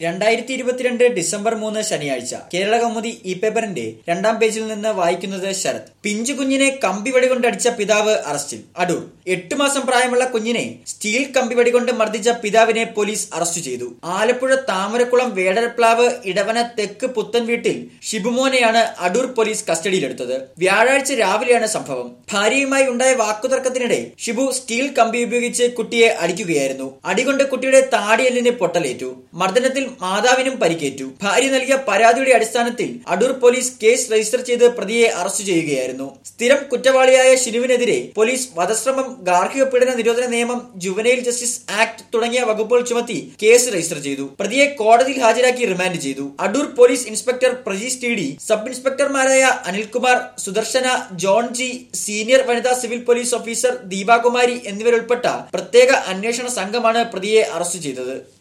രണ്ടായിരത്തി ഇരുപത്തിരണ്ട് ഡിസംബർ മൂന്ന് ശനിയാഴ്ച കേരള കൗമുദി ഈ പേപ്പറിന്റെ രണ്ടാം പേജിൽ നിന്ന് വായിക്കുന്നത് ശരത് പിഞ്ചു കുഞ്ഞിനെ കമ്പിവടി കൊണ്ട് അടിച്ച പിതാവ് അറസ്റ്റിൽ അടൂർ എട്ടു മാസം പ്രായമുള്ള കുഞ്ഞിനെ സ്റ്റീൽ കമ്പിവടി കൊണ്ട് മർദ്ദിച്ച പിതാവിനെ പോലീസ് അറസ്റ്റ് ചെയ്തു ആലപ്പുഴ താമരക്കുളം വേടരപ്ലാവ് ഇടവന തെക്ക് പുത്തൻ വീട്ടിൽ ഷിബുമോനെയാണ് അടൂർ പോലീസ് കസ്റ്റഡിയിലെടുത്തത് വ്യാഴാഴ്ച രാവിലെയാണ് സംഭവം ഭാര്യയുമായി ഉണ്ടായ വാക്കുതർക്കത്തിനിടെ ഷിബു സ്റ്റീൽ കമ്പി ഉപയോഗിച്ച് കുട്ടിയെ അടിക്കുകയായിരുന്നു അടികൊണ്ട് കുട്ടിയുടെ താടിയെല്ലിന് പൊട്ടലേറ്റു മർദ്ദനത്തിൽ മാതാവിനും പരിക്കേറ്റു ഭാര്യ നൽകിയ പരാതിയുടെ അടിസ്ഥാനത്തിൽ അടൂർ പോലീസ് കേസ് രജിസ്റ്റർ ചെയ്ത് പ്രതിയെ അറസ്റ്റ് ചെയ്യുകയായിരുന്നു സ്ഥിരം കുറ്റവാളിയായ ഷിനുവിനെതിരെ പോലീസ് വധശ്രമം ഗാർഹിക പീഡന നിരോധന നിയമം ജുവനൈൽ ജസ്റ്റിസ് ആക്ട് തുടങ്ങിയ വകുപ്പുകൾ ചുമത്തി കേസ് രജിസ്റ്റർ ചെയ്തു പ്രതിയെ കോടതിയിൽ ഹാജരാക്കി റിമാൻഡ് ചെയ്തു Adoor police inspector Prajeesh T D sub ഇൻസ്പെക്ടർമാരായ Anilkumar Sudarshana John G senior വനിതാ സിവിൽ പോലീസ് ഓഫീസർ ദീപാകുമാരി എന്നിവരുൾപ്പെട്ട പ്രത്യേക അന്വേഷണ സംഘമാണ് പ്രതിയെ അറസ്റ്റ് ചെയ്തത്